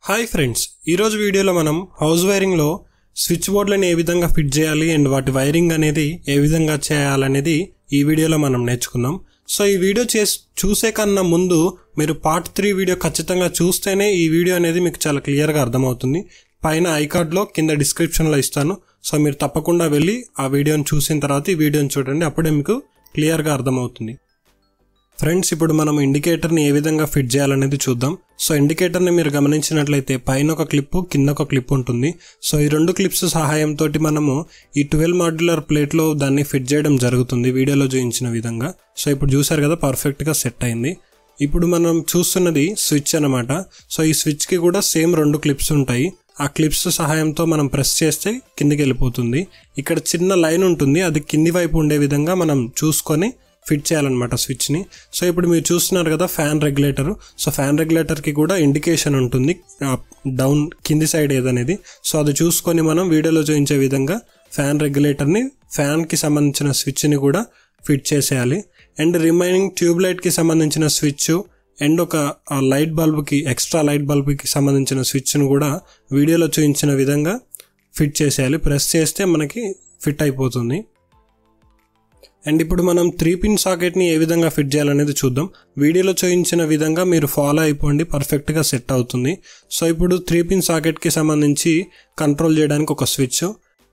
hi friends ఈరోజు వీడియోలో మనం హౌస్ వైరింగ్లో స్విచ్ బోర్డులను ఏ విధంగా ఫిట్ చేయాలి అండ్ వాటి వైరింగ్ అనేది ఏ విధంగా చేయాలనేది ఈ వీడియోలో మనం నేర్చుకుందాం సో ఈ వీడియో చేసి చూసే కన్నా ముందు మీరు పార్ట్ త్రీ వీడియో ఖచ్చితంగా చూస్తేనే ఈ వీడియో అనేది మీకు చాలా క్లియర్గా అర్థమవుతుంది పైన ఐకార్డ్లో కింద డిస్క్రిప్షన్లో ఇస్తాను సో మీరు తప్పకుండా వెళ్ళి ఆ వీడియోని చూసిన తర్వాత ఈ వీడియోని చూడండి అప్పుడే మీకు క్లియర్గా అర్థమవుతుంది ఫ్రెండ్స్ ఇప్పుడు మనం ఇండికేటర్ని ఏ విధంగా ఫిట్ చేయాలనేది చూద్దాం సో ఇండికేటర్ని మీరు గమనించినట్లయితే పైన ఒక క్లిప్ కింద ఒక క్లిప్ ఉంటుంది సో ఈ రెండు క్లిప్స్ సహాయంతో మనము ఈ ట్వెల్వ్ మాడ్యులర్ ప్లేట్లో దాన్ని ఫిట్ చేయడం జరుగుతుంది వీడియోలో చూపించిన విధంగా సో ఇప్పుడు చూసారు కదా పర్ఫెక్ట్గా సెట్ అయింది ఇప్పుడు మనం చూస్తున్నది స్విచ్ అనమాట సో ఈ స్విచ్కి కూడా సేమ్ రెండు క్లిప్స్ ఉంటాయి ఆ క్లిప్స్ సహాయంతో మనం ప్రెస్ చేస్తే కిందికి వెళ్ళిపోతుంది ఇక్కడ చిన్న లైన్ ఉంటుంది అది కింది వైపు ఉండే విధంగా మనం చూసుకొని ఫిట్ చేయాలన్నమాట స్విచ్ని సో ఇప్పుడు మీరు చూస్తున్నారు కదా ఫ్యాన్ రెగ్యులేటర్ సో ఫ్యాన్ రెగ్యులేటర్కి కూడా ఇండికేషన్ ఉంటుంది డౌన్ కింది సైడ్ ఏదనేది సో అది చూసుకొని మనం వీడియోలో చూపించే విధంగా ఫ్యాన్ రెగ్యులేటర్ని ఫ్యాన్కి సంబంధించిన స్విచ్ని కూడా ఫిట్ చేసేయాలి అండ్ రిమైనింగ్ ట్యూబ్ లైట్కి సంబంధించిన స్విచ్ అండ్ ఒక లైట్ బల్బ్కి ఎక్స్ట్రా లైట్ బల్బ్కి సంబంధించిన స్విచ్ను కూడా వీడియోలో చూపించిన విధంగా ఫిట్ చేసేయాలి ప్రెస్ చేస్తే మనకి ఫిట్ అయిపోతుంది అండ్ ఇప్పుడు మనం త్రీ పిన్ సాకెట్ని ఏ విధంగా ఫిట్ చేయాలనేది చూద్దాం వీడియోలో చూపించిన విధంగా మీరు ఫాలో అయిపోండి పర్ఫెక్ట్గా సెట్ అవుతుంది సో ఇప్పుడు త్రీ పిన్ సాకెట్కి సంబంధించి కంట్రోల్ చేయడానికి ఒక స్విచ్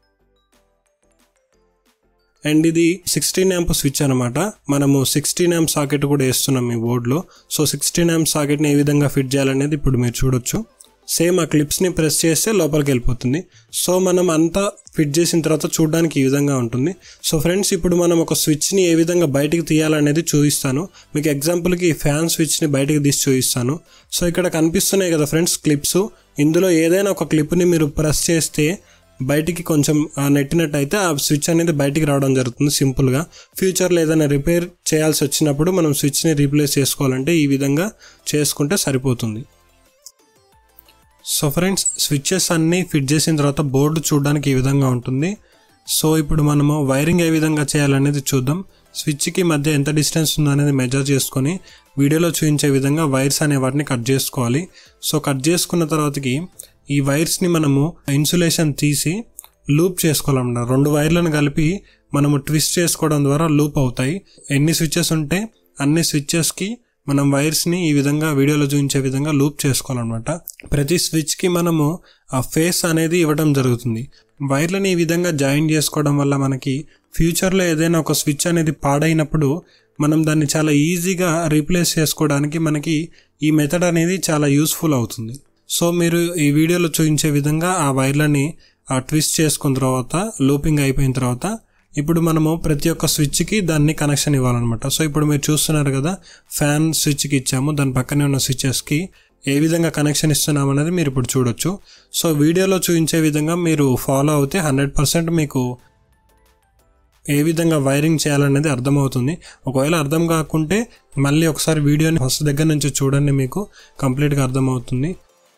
అండ్ ఇది సిక్స్టీన్ యాంప్ స్విచ్ అనమాట మనము సిక్స్టీన్ యాంప్ సాకెట్ కూడా వేస్తున్నాం ఈ బోర్డులో సో సిక్స్టీన్ యాంప్ సాకెట్ని ఏ విధంగా ఫిట్ చేయాలనేది ఇప్పుడు మీరు చూడొచ్చు సేమ్ ఆ క్లిప్స్ని ప్రెస్ చేస్తే లోపలికి వెళ్ళిపోతుంది సో మనం అంతా ఫిట్ చేసిన తర్వాత చూడడానికి ఈ విధంగా ఉంటుంది సో ఫ్రెండ్స్ ఇప్పుడు మనం ఒక స్విచ్ని ఏ విధంగా బయటికి తీయాలనేది చూపిస్తాను మీకు ఎగ్జాంపుల్కి ఈ ఫ్యాన్ స్విచ్ని బయటికి తీసి చూపిస్తాను సో ఇక్కడ కనిపిస్తున్నాయి కదా ఫ్రెండ్స్ క్లిప్స్ ఇందులో ఏదైనా ఒక క్లిప్ని మీరు ప్రెస్ చేస్తే బయటికి కొంచెం నెట్టినట్టయితే ఆ స్విచ్ అనేది బయటికి రావడం జరుగుతుంది సింపుల్గా ఫ్యూచర్లో ఏదైనా రిపేర్ చేయాల్సి వచ్చినప్పుడు మనం స్విచ్ని రీప్లేస్ చేసుకోవాలంటే ఈ విధంగా చేసుకుంటే సరిపోతుంది సో ఫ్రెండ్స్ స్విచ్చెస్ అన్నీ ఫిట్ చేసిన తర్వాత బోర్డు చూడడానికి ఈ విధంగా ఉంటుంది సో ఇప్పుడు మనము వైరింగ్ ఏ విధంగా చేయాలనేది చూద్దాం స్విచ్కి మధ్య ఎంత డిస్టెన్స్ ఉందో అనేది మెజర్ చేసుకొని వీడియోలో చూపించే విధంగా వైర్స్ అనే వాటిని కట్ చేసుకోవాలి సో కట్ చేసుకున్న తర్వాతకి ఈ వైర్స్ని మనము ఇన్సులేషన్ తీసి లూప్ చేసుకోవాలన్నమాట రెండు వైర్లను కలిపి మనము ట్విస్ట్ చేసుకోవడం ద్వారా లూప్ అవుతాయి ఎన్ని స్విచ్చెస్ ఉంటే అన్ని స్విచ్చెస్కి మనం వైర్స్ని ఈ విధంగా వీడియోలో చూపించే విధంగా లూప్ చేసుకోవాలన్నమాట ప్రతి స్విచ్కి మనము ఆ ఫేస్ అనేది ఇవ్వడం జరుగుతుంది వైర్లని ఈ విధంగా జాయిన్ చేసుకోవడం వల్ల మనకి ఫ్యూచర్లో ఏదైనా ఒక స్విచ్ అనేది పాడైనప్పుడు మనం దాన్ని చాలా ఈజీగా రీప్లేస్ చేసుకోవడానికి మనకి ఈ మెథడ్ అనేది చాలా యూస్ఫుల్ అవుతుంది సో మీరు ఈ వీడియోలో చూపించే విధంగా ఆ వైర్లని ట్విస్ట్ చేసుకున్న తర్వాత లూపింగ్ అయిపోయిన తర్వాత ఇప్పుడు మనము ప్రతి ఒక్క స్విచ్కి దాన్ని కనెక్షన్ ఇవ్వాలన్నమాట సో ఇప్పుడు మీరు చూస్తున్నారు కదా ఫ్యాన్ స్విచ్కి ఇచ్చాము దాని పక్కనే ఉన్న స్విచ్చెస్కి ఏ విధంగా కనెక్షన్ ఇస్తున్నాం అనేది మీరు ఇప్పుడు చూడొచ్చు సో వీడియోలో చూపించే విధంగా మీరు ఫాలో అవుతే హండ్రెడ్ పర్సెంట్ మీకు ఏ విధంగా వైరింగ్ చేయాలనేది అర్థమవుతుంది ఒకవేళ అర్థం కాకుంటే మళ్ళీ ఒకసారి వీడియోని ఫస్ట్ దగ్గర నుంచి చూడండి మీకు కంప్లీట్గా అర్థమవుతుంది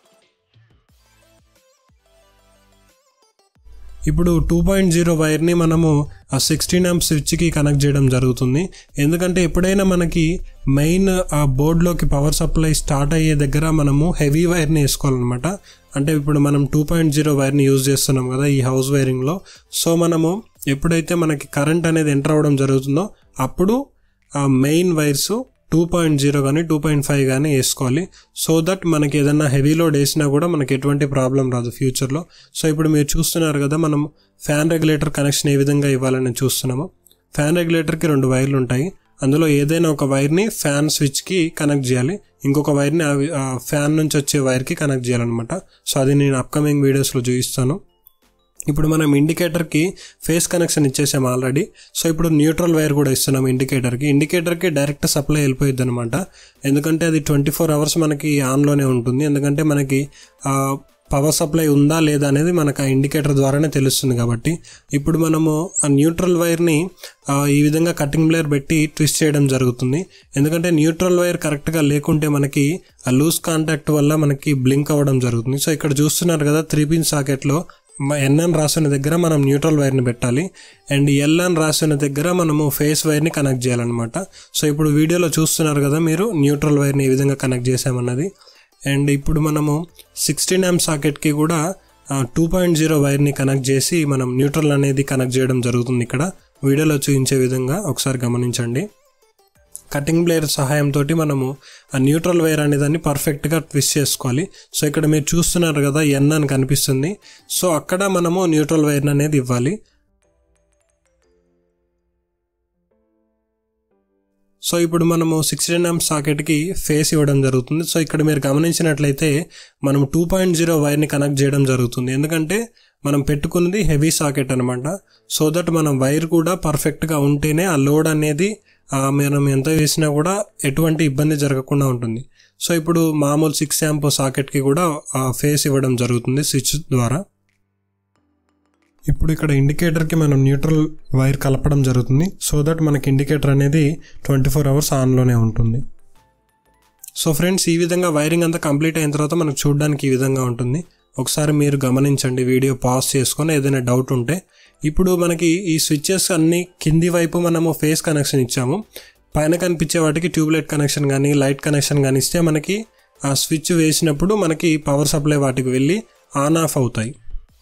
ఇప్పుడు టూ పాయింట్ జీరో వైర్ని మనము ఆ సిక్స్టీన్ ఆంప్ స్విచ్కి కనెక్ట్ చేయడం జరుగుతుంది ఎందుకంటే ఎప్పుడైనా మనకి మెయిన్ ఆ బోర్డులోకి పవర్ సప్లై స్టార్ట్ అయ్యే దగ్గర మనము హెవీ వైర్ని వేసుకోవాలన్నమాట అంటే ఇప్పుడు మనం టూ పాయింట్ జీరో వైర్ని యూజ్ చేస్తున్నాం కదా ఈ హౌస్ వైరింగ్లో సో మనము ఎప్పుడైతే మనకి కరెంట్ అనేది ఎంటర్ అవ్వడం జరుగుతుందో అప్పుడు ఆ main wires two point zero కానీ టూ పాయింట్ ఫైవ్ కానీ వేసుకోవాలి సో దట్ మనకి ఏదైనా హెవీ లోడ్ వేసినా కూడా మనకి ఎటువంటి ప్రాబ్లం రాదు ఫ్యూచర్లో సో ఇప్పుడు మీరు చూస్తున్నారు కదా మనం ఫ్యాన్ రెగ్యులేటర్ కనెక్షన్ ఏ విధంగా ఇవ్వాలని చూస్తున్నాము ఫ్యాన్ రెగ్యులేటర్కి రెండు వైర్లు ఉంటాయి అందులో ఏదైనా ఒక వైర్ని ఫ్యాన్ స్విచ్కి కనెక్ట్ చేయాలి ఇంకొక వైర్ని ఆ ఫ్యాన్ నుంచి వచ్చే వైర్కి కనెక్ట్ చేయాలన్నమాట సో అది నేను అప్కమింగ్ వీడియోస్లో చూపిస్తాను ఇప్పుడు మనం ఇండికేటర్కి ఫేస్ కనెక్షన్ ఇచ్చేసాం ఆల్రెడీ సో ఇప్పుడు న్యూట్రల్ వైర్ కూడా ఇస్తున్నాం ఇండికేటర్కి ఇండికేటర్కి డైరెక్ట్ సప్లై వెళ్ళిపోయింది అనమాట ఎందుకంటే అది ట్వంటీ ఫోర్ అవర్స్ మనకి ఆన్లోనే ఉంటుంది ఎందుకంటే మనకి పవర్ సప్లై ఉందా లేదా అనేది మనకు ఆ ఇండికేటర్ ద్వారానే తెలుస్తుంది కాబట్టి ఇప్పుడు మనము ఆ న్యూట్రల్ వైర్ని ఈ విధంగా కటింగ్ బ్లేయర్ పెట్టి ట్విస్ట్ చేయడం జరుగుతుంది ఎందుకంటే న్యూట్రల్ వైర్ కరెక్ట్గా లేకుంటే మనకి ఆ లూజ్ కాంటాక్ట్ వల్ల మనకి బ్లింక్ అవ్వడం జరుగుతుంది సో ఇక్కడ చూస్తున్నారు కదా త్రీ పిన్ సాకెట్లో ఎన్ఎన్ రాసిన దగ్గర మనం న్యూట్రల్ వైర్ని పెట్టాలి అండ్ ఎల్ఎన్ రాసిన దగ్గర మనము ఫేస్ వైర్ని కనెక్ట్ చేయాలన్నమాట సో ఇప్పుడు వీడియోలో చూస్తున్నారు కదా మీరు న్యూట్రల్ వైర్ని ఏ విధంగా కనెక్ట్ చేసామన్నది అండ్ ఇప్పుడు మనము సిక్స్టీన్ యామ్ సాకెట్కి కూడా టూ పాయింట్ జీరో వైర్ని కనెక్ట్ చేసి మనం న్యూట్రల్ అనేది కనెక్ట్ చేయడం జరుగుతుంది ఇక్కడ వీడియోలో చూపించే విధంగా ఒకసారి గమనించండి కటింగ్ బ్లేయర్ సహాయంతో మనము ఆ న్యూట్రల్ వైర్ అనే దాన్ని పర్ఫెక్ట్గా ట్విస్ట్ చేసుకోవాలి సో ఇక్కడ మీరు చూస్తున్నారు కదా ఎన్ అని కనిపిస్తుంది సో అక్కడ మనము న్యూట్రల్ వైర్ అనేది ఇవ్వాలి సో ఇప్పుడు మనము సిక్స్టీన్ ఎం సాకెట్కి ఫేస్ ఇవ్వడం జరుగుతుంది సో ఇక్కడ మీరు గమనించినట్లయితే మనం టూ పాయింట్ జీరో వైర్ని కనెక్ట్ చేయడం జరుగుతుంది ఎందుకంటే మనం పెట్టుకున్నది హెవీ సాకెట్ అనమాట సో దట్ మనం వైర్ కూడా పర్ఫెక్ట్గా ఉంటేనే ఆ లోడ్ అనేది మనం ఎంత వేసినా కూడా ఎటువంటి ఇబ్బంది జరగకుండా ఉంటుంది సో ఇప్పుడు మామూలు సిక్స్ యాంప్ సాకెట్కి కూడా ఫేస్ ఇవ్వడం జరుగుతుంది స్విచ్ ద్వారా ఇప్పుడు ఇక్కడ ఇండికేటర్కి మనం న్యూట్రల్ వైర్ కలపడం జరుగుతుంది సో దట్ మనకి ఇండికేటర్ అనేది ట్వంటీ ఫోర్ అవర్స్ ఆన్లోనే ఉంటుంది సో ఫ్రెండ్స్ ఈ విధంగా వైరింగ్ అంతా కంప్లీట్ అయిన తర్వాత మనకు చూడడానికి ఈ విధంగా ఉంటుంది ఒకసారి మీరు గమనించండి వీడియో పాజ్ చేసుకొని ఏదైనా డౌట్ ఉంటే ఇప్పుడు మనకి ఈ స్విచ్చెస్ అన్ని కింది వైపు మనము ఫేస్ కనెక్షన్ ఇచ్చాము పైన కనిపించే వాటికి ట్యూబ్లైట్ కనెక్షన్ కానీ లైట్ కనెక్షన్ కానీ ఇస్తే మనకి ఆ స్విచ్ వేసినప్పుడు మనకి పవర్ సప్లై వాటికి వెళ్ళి ఆన్ ఆఫ్ అవుతాయి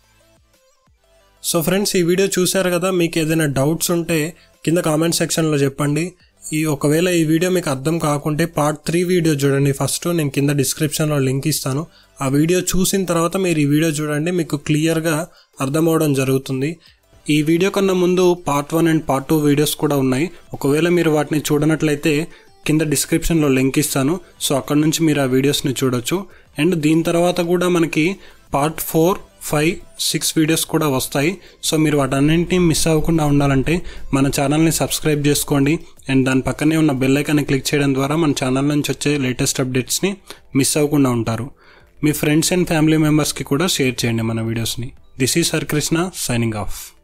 సో ఫ్రెండ్స్ ఈ వీడియో చూశారు కదా మీకు ఏదైనా డౌట్స్ ఉంటే కింద కామెంట్ సెక్షన్లో చెప్పండి ఈ ఒకవేళ ఈ వీడియో మీకు అర్థం కాకుంటే పార్ట్ త్రీ వీడియో చూడండి ఫస్ట్ నేను కింద డిస్క్రిప్షన్లో లింక్ ఇస్తాను ఆ వీడియో చూసిన తర్వాత మీరు ఈ వీడియో చూడండి మీకు క్లియర్గా అర్థమవడం జరుగుతుంది ఈ వీడియో కన్నా ముందు part one and part two videos కూడా ఉన్నాయి ఒకవేళ మీరు వాటిని చూడనట్లయితే కింద డిస్క్రిప్షన్లో లింక్ ఇస్తాను సో అక్కడ నుంచి మీరు ఆ వీడియోస్ని చూడొచ్చు అండ్ దీని తర్వాత కూడా మనకి part four five six videos కూడా వస్తాయి సో మీరు వాటన్నింటినీ మిస్ అవ్వకుండా ఉండాలంటే మన ఛానల్ని సబ్స్క్రైబ్ చేసుకోండి అండ్ దాని పక్కనే ఉన్న బెల్ ఐకాన్ని క్లిక్ చేయడం ద్వారా మన ఛానల్ నుంచి వచ్చే లేటెస్ట్ అప్డేట్స్ని మిస్ అవ్వకుండా ఉంటారు మీ ఫ్రెండ్స్ అండ్ ఫ్యామిలీ మెంబర్స్కి కూడా షేర్ చేయండి మన వీడియోస్ని this is Har Krishna signing of